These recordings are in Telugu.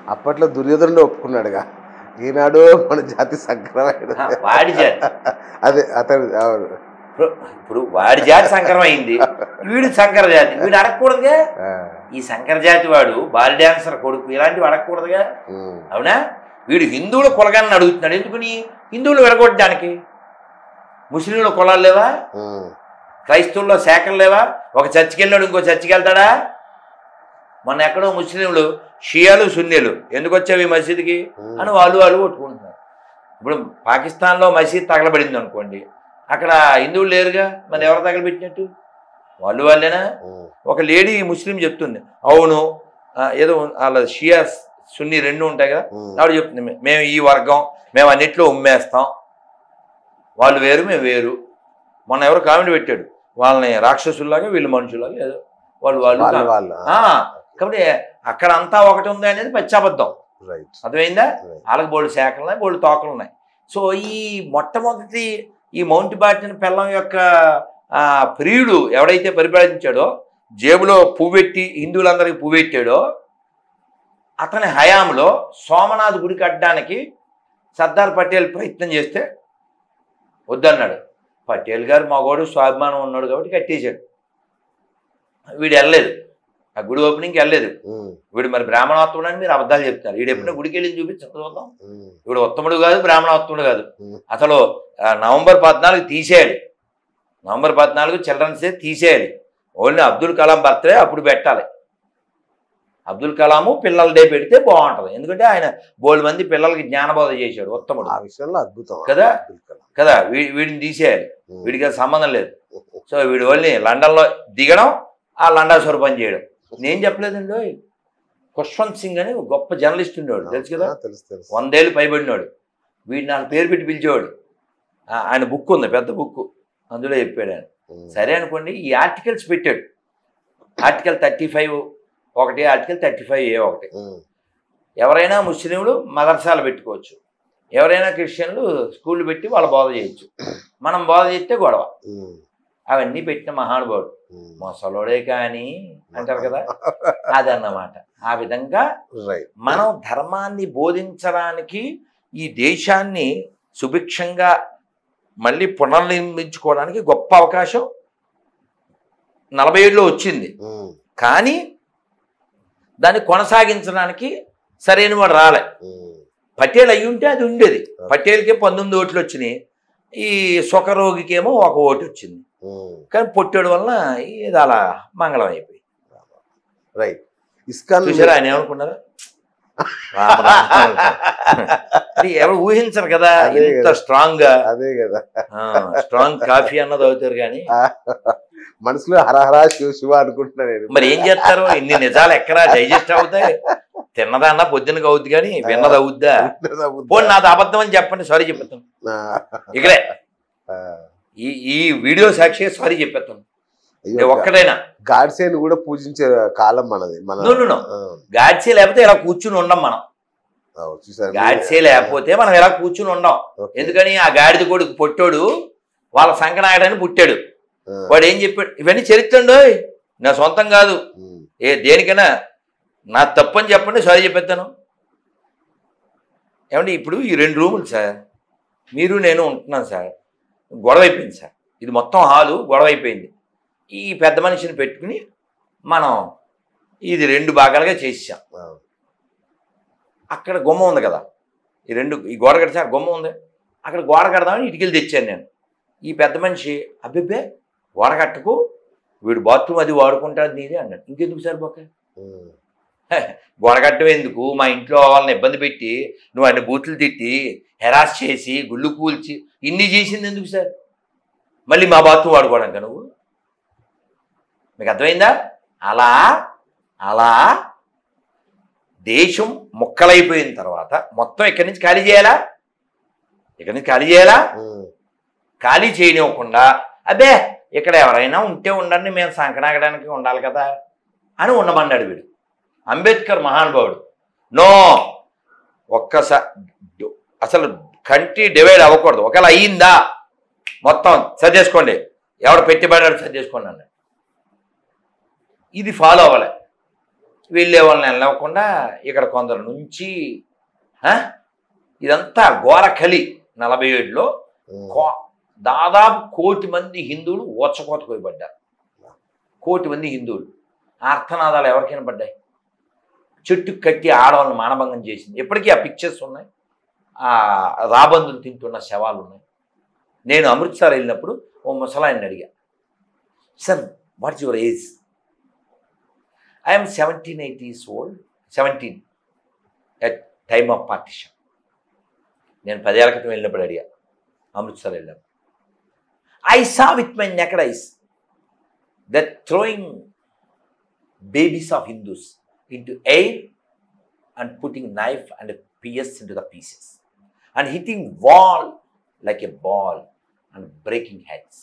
అప్పట్లో దుర్యోధనుడు ఒప్పుకున్నాడుగా ఈనాడు మన జాతి సంక్రమైన ఆ, వాడి జాతి అదే అతను అవును. ఇప్పుడు ఇప్పుడు వాడి జాతి సంకరం అయింది వీడు సంకర జాతి వీడు అడగకూడదుగా ఆ, ఈ సంకర జాతి వాడు బాల్ డాన్సర్ కొడుకు ఇలాంటివి అడగకూడదుగా ఉమ్, అవునా వీడు హిందువుల కులగాన్ని అడుగుతున్నాడు ఎందుకని హిందువులు విడగొట్టడానికి ముస్లింల కులాలు లేవా ఉమ్, క్రైస్తవుల్లో శాఖలు లేవా ఒక చర్చికి వెళ్ళాడు ఇంకో చర్చికి వెళ్తాడా మొన్న ఎక్కడో ముస్లింలు షియాలు సున్నీలు ఎందుకు వచ్చావు ఈ మసీదుకి ఉమ్. అని వాళ్ళు వాళ్ళు కొట్టుకుంటున్నారు ఇప్పుడు పాకిస్తాన్లో మసీద్ తగలబడింది అనుకోండి అక్కడ హిందువులు లేరుగా మరి ఎవరు తగలబెట్టినట్టు వాళ్ళు వాళ్ళేనా ఉమ్, ఒక లేడీ ముస్లిం చెప్తుంది అవును ఆ, ఏదో వాళ్ళ షియా సున్ని రెండు ఉంటాయి కదా ఉమ్, ఆవిడ చెప్తుంది "మే- మేము ఈ వర్గం మేము అన్నిట్లో ఉమ్మేస్తాం వాళ్ళు వేరు మేము వేరు మొన్న ఎవరు కామెంట్ పెట్టాడు వాళ్ళని రాక్షసుల్లాగా వీళ్ళు మనుషులాగా ఏదో వాళ్ళు వాళ్ళు వాళ్ళు కా- వాళ్ళు ఆ, కాబట్టి అక్కడ అంతా ఒకటి ఉంది అనేది పచ్చాబద్ధం రైట్ అర్థమైందా రైట్. వాళ్ళకి బోల్డ్ శాఖలు ఉన్నాయి బోల్డ్ తోకలు ఉన్నాయి సో ఈ మొట్టమొదటి ఈ మౌంట్ బాటిన్ పెళ్ళం యొక్క ఆ, ప్రియుడు ఎవడైతే పరిపాలించాడో జేబులో పువ్వెట్టి హిందువులందరికీ పువ్వెట్టాడో అతని హయాంలో సోమనాథ్ గుడి కట్టడానికి సర్దార్ పటేల్ ప్రయత్నం చేస్తే వద్దన్నాడు పటేల్ గారు మగోడు స్వాభిమానం ఉన్నాడు కాబట్టి కట్టేశాడు వీడు వెళ్ళలేదు ఆ గుడి ఓపెనింగ్కి వెళ్ళలేదు ఉమ్, వీడు మరి బ్రాహ్మణోత్తముడు అని మీరు అబద్ధాలు చెప్తారు వీడు ఎప్పుడైనా గుడికి వెళ్ళి చూపించండి చూద్దాం ఉమ్, వీడు ఉత్తముడు కాదు బ్రాహ్మణోత్తముడు కాదు ఉమ్. అసలు ఆ, నవంబర్ పద్నాలుగు తీసేయాలి నవంబర్ పద్నాలుగు చిల్డ్రన్స్ డే తీసేయాలి ఓన్లీ అబ్దుల్ కలాం బర్త్డే అప్పుడు పెట్టాలి అబ్దుల్ కలాము పిల్లల డే పెడితే బాగుంటుంది ఎందుకంటే ఆయన బోల్డ్ మంది పిల్లలకి జ్ఞానబోధ చేశాడు ఉత్తముడు ఆ విషయంలో అద్భుతం కదా? అబ్దుల్ కలాం. కదా వీ వీడిని తీసేయాలి ఉమ్, వీడికి అది సంబంధం లేదు సో వీడు ఓన్లీ లండన్లో దిగడం ఆ లండాసోర్ పని చేయడం నేను చెప్పలేదండి ఓయ్. ఖుష్వంత్ సింగ్ అని ఒక గొప్ప జర్నలిస్ట్ ఉండేవాడు తెలుసు కదా ఆ, తెలుసు తెలుసు వందేళ్ళు పైబడినాడు వీడు నాకు పేరు పెట్టి పిలిచేవాడు ఆ, ఆయన బుక్ ఉంది పెద్ద బుక్ అందులో చెప్పాడు ఆయన ఉమ్, సరే అనుకోండి ఈ ఆర్టికల్స్ పెట్టాడు ఆర్టికల్ థర్టీ ఫైవ్ ఒకటి ఆర్టికల్ థర్టీ ఫైవ్ ఏ ఒకటి ఉమ్, ఎవరైనా ముస్లింలు మదర్సాలు పెట్టుకోవచ్చు ఎవరైనా క్రిస్టియన్లు స్కూళ్ళు పెట్టి వాళ్ళ బోధ చేయొచ్చు మనం బోధ చేస్తే గొడవ ఉమ్, అవన్నీ పెట్టిన మహానుభావుడు ఉమ్. మొసలోడే కానీ అంటారు కదా అదన్నమాట ఆ విధంగా రైట్ మనం ధర్మాన్ని బోధించడానికి ఈ దేశాన్ని సుభిక్షంగా మళ్ళీ పునర్నిర్మించుకోవడానికి గొప్ప అవకాశం నలభై ఏడులో వచ్చింది ఉమ్, కానీ దాన్ని కొనసాగించడానికి సరైన వాడు రాలే ఉమ్, పటేల్ అయ్యి ఉంటే అది ఉండేది పటేల్కే పంతొమ్మిది ఓట్లు వచ్చినాయి ఈ సుఖరోగికేమో ఒక ఓటు వచ్చింది ఉమ్. కానీ పొట్టాడు వలన ఇది అలా మంగళం అయిపోయి రైట్ ఇస్కాన్ చూసారా ఆయన ఏమనుకున్నారు రామ రామ. అది ఎవరు ఊహించరు కదా అదే ఇంత కదా. స్ట్రాంగ్ గా అదే కదా స్ట్రాంగ్ కాఫీ అన్నది అవుతారు కానీ ఆ, మనసులో హరహరా శివ శివ అనుకుంటున్నా నేను మరి ఏం చేస్తారు ఇన్ని నిజాలు ఎక్కడ డైజెస్ట్ అవుతాయి తిన్నదన్నా పొద్దునకి అవుద్ది కానీ విన్నది అవుద్దా పోనీ నాది అబద్ధం అని చెప్పండి సారీ చెప్పేస్తాను ఆ, ఇక్కడే ఆ, ఈ ఈ వీడియో సాక్షి సారీ చెప్పేస్తాను అయ్యో, ఇది ఒక్కడైనా గాడ్సేని కూడా పూజించే కాలం మనది మన No, no, no. ఆ, గాడ్సే లేకపోతే ఇలా కూర్చుని ఉండం మనం ఆ, చూసారా? గాడ్సే లేకపోతే మనం ఇలా కూర్చుని ఉండం ఓకే. ఎందుకని ఆ గాడిద కొడుకు పొట్టోడు వాళ్ళ సంకనాయడని పుట్టాడు ఆ, వాడు ఏం చెప్పాడు ఇవన్నీ చరిత్ర అండి నా సొంతం కాదు ఉమ్, ఏ దేనికైనా నా తప్పని చెప్పండి సారీ చెప్పేస్తాను ఏమండి ఇప్పుడు ఈ రెండు రూములు సార్ మీరు నేను ఉంటున్నాను సార్ గొడవ అయిపోయింది సార్ ఇది మొత్తం హాలు గొడవ అయిపోయింది ఈ పెద్ద మనిషిని పెట్టుకుని మనం ఇది రెండు భాగాలుగా చేసాం ఆ, అక్కడ గుమ్మ ఉంది కదా ఈ రెండు ఈ గోడ కడితే ఆ గుమ్మ ఉంది అక్కడ గోడ కడదామని ఇటుకలు తెచ్చాను నేను ఈ పెద్ద మనిషి అబ్బిబ్బే గోడ కట్టకు వీడు బాత్రూమ్ అది వాడుకుంటాడు నీది అన్నాడు ఇంకెందుకు సరిపోక ఉమ్, గోడ కట్టడం ఎందుకు మా ఇంట్లో వాళ్ళని ఇబ్బంది పెట్టి నువ్వు అన్ని బూతులు తిట్టి హెరాస్ చేసి గుళ్ళు కూల్చి ఇన్ని చేసింది ఎందుకు సార్ మళ్ళీ మా బాత్రూమ్ వాడుకోవడానికి నువ్వు మీకు అర్థమైందా అలా అలా దేశం ముక్కలైపోయిన తర్వాత మొత్తం ఇక్కడి నుంచి ఖాళీ చేయాలా ఇక్కడి నుంచి ఖాళీ చేయాలా ఉమ్, ఖాళీ చేయనివ్వకుండా అబ్బే ఇక్కడ ఎవరైనా ఉంటే ఉండండి మేము సంకనాగడానికి ఉండాలి కదా అని ఉండమన్నాడు వీడు అంబేద్కర్ మహానుభావుడు నో ఒక్కసారి అసలు కంట్రీ డివైడ్ అవ్వకూడదు ఒకవేళ అయ్యిందా మొత్తం సర్దేసుకోండి ఎవడు పెట్టుబడాడు సర్దేసుకోండి అన్నాడు ఇది ఫాలో అవ్వలే వెళ్ళే వాళ్ళని వెళ్ళకుండా ఇక్కడ కొందరు నుంచి ఆ? ఇదంతా ఘోరకలి నలభై ఏడులో ఉమ్. కో- దాదాపు కోటి మంది హిందువులు ఓచకోత కోయబడ్డారు కోటి మంది హిందువులు ఆ అర్థనాదాలు ఎవరికైనా పడ్డాయి చెట్టు కట్టి ఆడవాళ్ళని మానభంగం చేసింది ఎప్పటికీ ఆ పిక్చర్స్ ఉన్నాయి ఆ రాబందులు తింటున్న శవాలు ఉన్నాయి నేను అమృత్సర్ వెళ్ళినప్పుడు ఓ ముసలాయన్ని అడిగా sir what's your age I'm seventeen eighties old seventeen at time of partition నేను పదేళ్ల క్రితం వెళ్ళినప్పుడు అడిగా అమృత్సర్ వెళ్ళాను I saw with my naked eyes that throwing babies of Hindus into air and putting knife and pierce into the pieces and hitting wall like a ball and breaking heads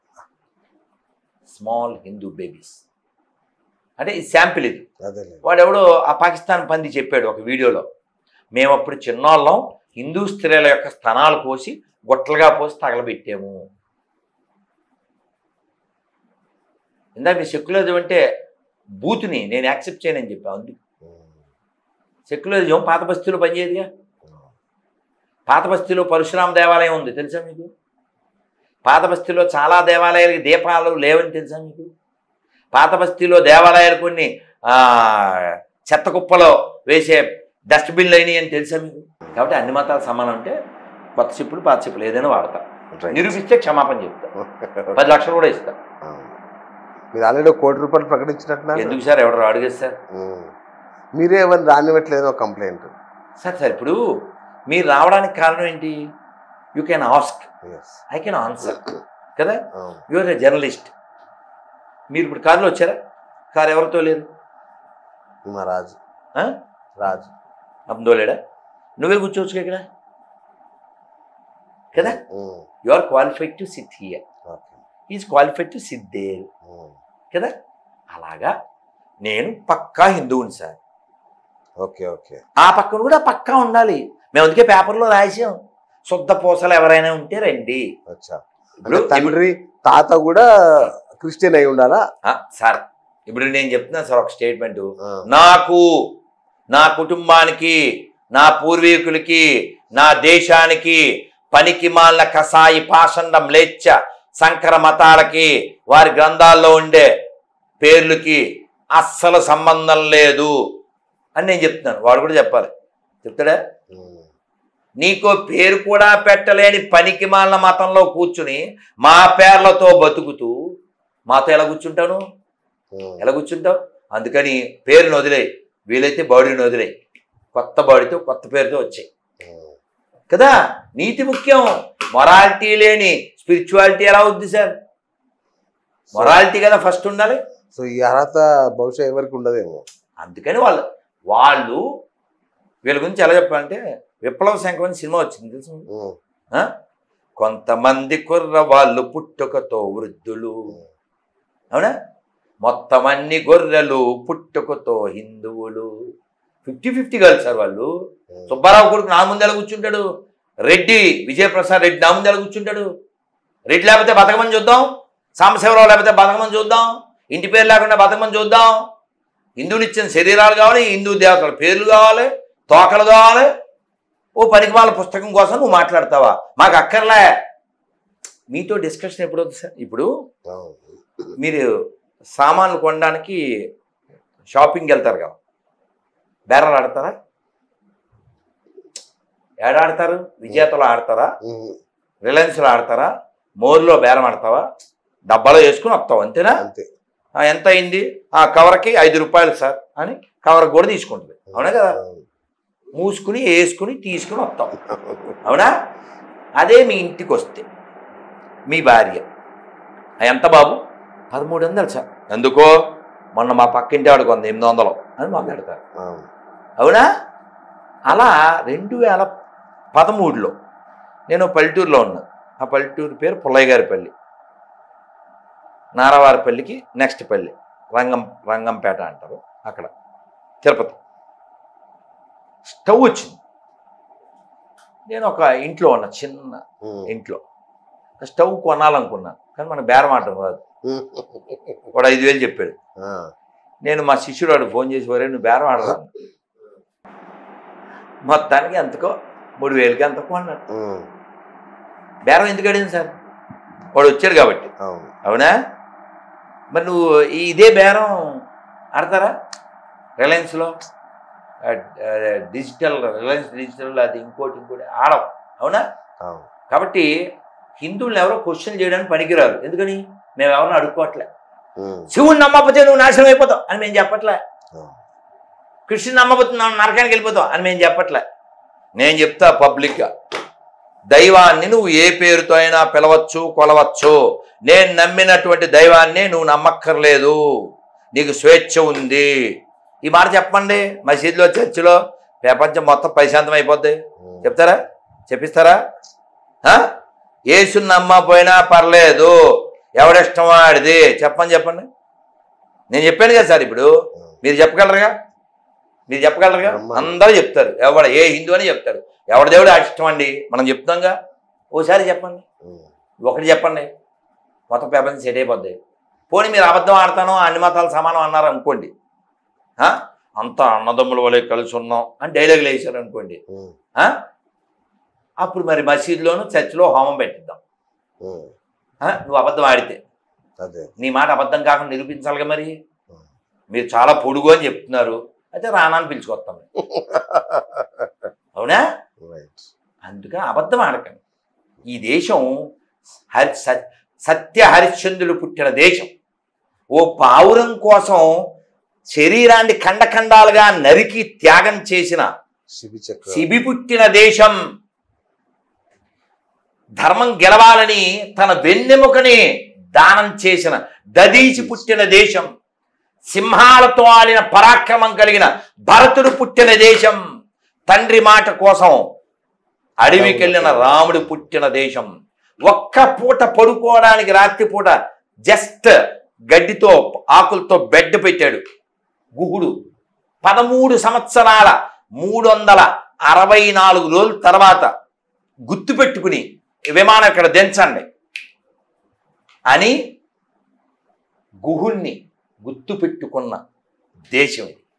small Hindu babies అంటే ఈ శాంపిల్ ఇది అదేలే వాడెవడో ఆ పాకిస్తాన్ పంది చెప్పాడు ఒక వీడియోలో మేము అప్పుడు చిన్నోళ్ళం హిందూ స్త్రీల యొక్క స్తనాలు కోసి గొట్టలుగా పోసి తగలబెట్టాము ఇందాక మీ సెక్యులరిజం అంటే బూత్ని నేను యాక్సెప్ట్ చేయనని చెప్పా అందుకు ఉమ్. సెక్యులరిజం పాత బస్తీలో పనిచేయదుగా పాత బస్తీలో పరశురామ దేవాలయం ఉంది తెలుసా మీకు పాత బస్తీలో చాలా దేవాలయాలకి దీపాలు లేవని తెలుసా మీకు పాత బస్తీలో దేవాలయాలు కొన్ని ఆ, చెత్త కుప్పలో వేసే డస్ట్బిన్లు అయినాయి అని తెలుసా మీకు కాబట్టి అన్ని మతాలు సమానం అంటే కొత్త చెప్పులు పాత చెప్పులు ఏదైనా వాడతా Right. నిరూపిస్తే క్షమాపణ చెప్తా పది లక్షలు కూడా ఇస్తా ఆ. మీరు ఆల్రెడీ కోటి రూపాయలు ప్రకటించినట్టున్నారు ఎందుకు సార్ ఎవరు అడిగేది సార్ ఉమ్. మీరే ఎవరిని రానివ్వట్లేదు కంప్లైంట్ సార్ సార్ ఇప్పుడు మీరు రావడానికి కారణం ఏంటి you can ask yes I can answer కదా యువర్ ఏ జర్నలిస్ట్ మీరు ఇప్పుడు కారులో వచ్చారా కారు ఎవరితో లేరు మా రాజు ఆ? రాజు అబ్దో లేడా నువ్వే కూర్చోవచ్చు ఇక్కడ కదా um. You are qualified to sit here okay is qualified to sit there um. కదా అలాగా నేను పక్కా హిందువుని సార్ ఓకే ఓకే ఆ పక్కన కూడా పక్కా ఉండాలి మేము అందుకే పేపర్లో రాసాం శుద్ధ పూసలు ఎవరైనా ఉంటే రండి అచ్చా ఇప్పుడు అంటే తండ్రి తాత కూడా క్రిస్టియన్ అయి ఉండాలా ఆ, సార్ ఇప్పుడు నేను చెప్తున్నాను సార్ ఒక స్టేట్మెంట్ ఆ. నాకు నా కుటుంబానికి నా పూర్వీకులకి నా దేశానికి పనికి మాలిన కసాయి పాషండం లేచ్చ సంకర మతాలకి వారి గ్రంథాల్లో ఉండే పేర్లకి అస్సలు సంబంధం లేదు అని నేను చెప్తున్నాను వాడు కూడా చెప్పాలి చెప్తాడా ఉమ్. నీకో పేరు కూడా పెట్టలేని పనికి మాలిన మతంలో కూర్చుని మా పేర్లతో బతుకుతూ మాతో ఎలా కూర్చుంటాను ఉమ్. ఎలా కూర్చుంటావు అందుకని పేరుని వదిలే వీలైతే బాడీని వదిలే కొత్త బాడీతో కొత్త పేరుతో వచ్చాయి ఉమ్. కదా నీతి ముఖ్యం మొరాలిటీ లేని స్పిరిచువాలిటీ ఎలా అవుద్ది సార్ మొరాలిటీ కదా ఫస్ట్ ఉండాలి సో ఈ అర్హత బహుశా ఎవరికి ఉండదేమో అందుకని వాళ్ళు వాళ్ళు వీళ్ళ గురించి ఎలా చెప్పాలంటే విప్లవ శంఖం అని సినిమా వచ్చింది తెలుసు మీకు? ఉమ్. ఆ? కొంతమంది కుర్ర వాళ్ళు పుట్టుకతో వృద్ధులు అవునా మొత్తం అన్ని గొర్రెలు పుట్టుకతో హిందువులు ఫిఫ్టీ ఫిఫ్టీ కాదు సార్ వాళ్ళు ఉమ్. సుబ్బారావు కొడుకు నా ముందు ఎలా కూర్చుంటాడు రెడ్డి విజయప్రసాద్ రెడ్డి నా ముందు ఎలా కూర్చుంటాడు రెడ్డి లేకపోతే బతకమని చూద్దాం సాంబశివరావు లేకపోతే బతకమని చూద్దాం ఇంటి పేరు లేకుండా బతకమని చూద్దాం హిందువులు ఇచ్చిన శరీరాలు కావాలి హిందూ దేవతల పేర్లు కావాలి తోకలు కావాలి ఓ పనికిమాల పుస్తకం కోసం నువ్వు మాట్లాడతావా మాకు అక్కర్లే మీతో డిస్కషన్ ఎప్పుడు అవుతుంది సార్ ఇప్పుడు అవును. మీరు సామాన్లు కొనడానికి షాపింగ్కి వెళ్తారు కదా బేరాలు ఆడతారా ఏడ ఆడతారు విజేతలో ఆడతారా ఉమ్. రిలయన్స్లో ఆడతారా మోర్లో బేరం ఆడతావా డబ్బాలో వేసుకుని వస్తావు అంతేనా అంతే ఆ, ఎంత అయింది ఆ కవర్కి ఐదు రూపాయలు సార్ అని కవర్ కూడా తీసుకుంటుంది అవునా కదా అవును. మూసుకుని వేసుకుని తీసుకుని వస్తాం అవునా అదే మీ ఇంటికి వస్తే మీ భార్య ఆ, ఎంత బాబు పదమూడు వందలు సార్ ఎందుకో మొన్న మా పక్కింటి వాడికి వంద ఎనిమిది వందలు అని మాట్లాడతారు అవును. అవునా అలా రెండు వేల పదమూడులో నేను పల్లెటూరులో ఉన్నా ఆ పల్లెటూరు పేరు పుల్లయ్య గారి పల్లి నారవారిపల్లికి నెక్స్ట్ పల్లి రంగం రంగంపేట అంటారు అక్కడ తిరుపతి స్టవ్ వచ్చింది నేను ఒక ఇంట్లో ఉన్నా చిన్న ఉమ్. ఇంట్లో స్టవ్ కొనాలనుకున్నాను కానీ మన బేరం ఆడటం రాదు ఉమ్. వాడు ఐదు వేలు చెప్పాడు ఆ. నేను మా శిష్యుడు వాడు ఫోన్ చేసి వరే నువ్వు బేరం ఆడరా మొత్తానికి ఎంతకో మూడు వేలకి ఎంతకో అన్నాడు ఉమ్, బేరం ఎందుకు అడిగింది సార్ వాడు వచ్చాడు కాబట్టి అవును అవునా మరి నువ్వు ఈ ఇదే బేరం ఆడతారా రిలయన్స్లో ఆ, ఆ, డిజిటల్ రిలయన్స్ డిజిటల్ అది ఇంకోటి ఇంకోటి ఆడం అవునా అవును కాబట్టి హిందువులను ఎవరో క్వశ్చన్ చేయడానికి పనికిరారు ఎందుకని మేము ఎవరిని అడుక్కోవట్లే ఉమ్, శివుని నమ్మకపోతే నువ్వు నాశనం అయిపోతావు అని మేము చెప్పట్లే అవును. కృష్ణుని నమ్మకపోతే నువ్వు నరకానికి వెళ్ళిపోతావు అని మేము చెప్పట్లే నేను చెప్తా పబ్లిక్గా దైవాన్ని నువ్వు ఏ పేరుతో అయినా పిలవచ్చు కొలవచ్చు నేను నమ్మినటువంటి దైవాన్ని నువ్వు నమ్మక్కర్లేదు నీకు స్వేచ్ఛ ఉంది ఈ మాట చెప్పండి మసీదులో చర్చిలో ప్రపంచం మొత్తం ప్రశాంతం అయిపోద్ది ఉమ్, చెప్తారా చెప్పిస్తారా ఆ? యేసుని నమ్మకపోయినా పర్లేదు ఎవడిష్టం వాడిది చెప్పని చెప్పండి నేను చెప్పాను కదా సార్ ఇప్పుడు ఉమ్, మీరు చెప్పగలరుగా మీరు చెప్పగలరుగా నమ్మాలి. అందరూ చెప్తారు ఎవడ ఏ హిందూ అని చెప్తారు ఎవడి దేవుడు ఆ ఇష్టం అండి మనం చెప్తాంగా ఓసారి చెప్పండి ఉమ్, ఒకటి చెప్పండి మొత్తం ప్రపంచం సెట్ అయిపోద్ది పోనీ మీరు అబద్ధం ఆడతాను అన్ని మతాలు సమానం అన్నారు అనుకోండి ఆ? అంతా అన్నదమ్ముల వలె కలిసి ఉన్నాం అని డైలాగులు వేసారు అనుకోండి ఉమ్, ఆ? అప్పుడు మరి మసీదులోను చర్చిలో హోమం పెట్టిద్దాం ఉమ్, ఆ? నువ్వు అబద్ధం ఆడితే అదే నీ మాట అబద్ధం కాకుండా నిరూపించాలిగా మరి ఉమ్. మీరు చాలా పొడుగు అని చెప్తున్నారు అయితే రానాన్ని పిలుచుకొస్తాం అవునా రైట్ అందుకని అబద్ధం ఆడకండి ఈ దేశం హరి స- సత్య హరిశ్చంద్రులు పుట్టిన దేశం ఓ పావురం కోసం శరీరాన్ని ఖండఖండాలుగా నరికి త్యాగం చేసిన శిబి చక్ర శిబి పుట్టిన దేశం ధర్మం గెలవాలని తన వెన్నెముకని దానం చేసిన దదీసి పుట్టిన దేశం సింహాలతో ఆలిన పరాక్రమం కలిగిన భరతుడు పుట్టిన దేశం తండ్రి మాట కోసం అడవికి వెళ్ళిన రాముడు పుట్టిన దేశం ఒక్క పూట పడుకోవడానికి రాత్రిపూట జస్ట్ గడ్డితో ఆకులతో బెడ్ పెట్టాడు గుహుడు పదమూడు సంవత్సరాల మూడు వందల అరవై నాలుగు రోజుల తర్వాత గుర్తు పెట్టుకుని విమానం ఇక్కడ దించండి అని గుహుణ్ణి గుర్తు పెట్టుకున్న దేశం ఇది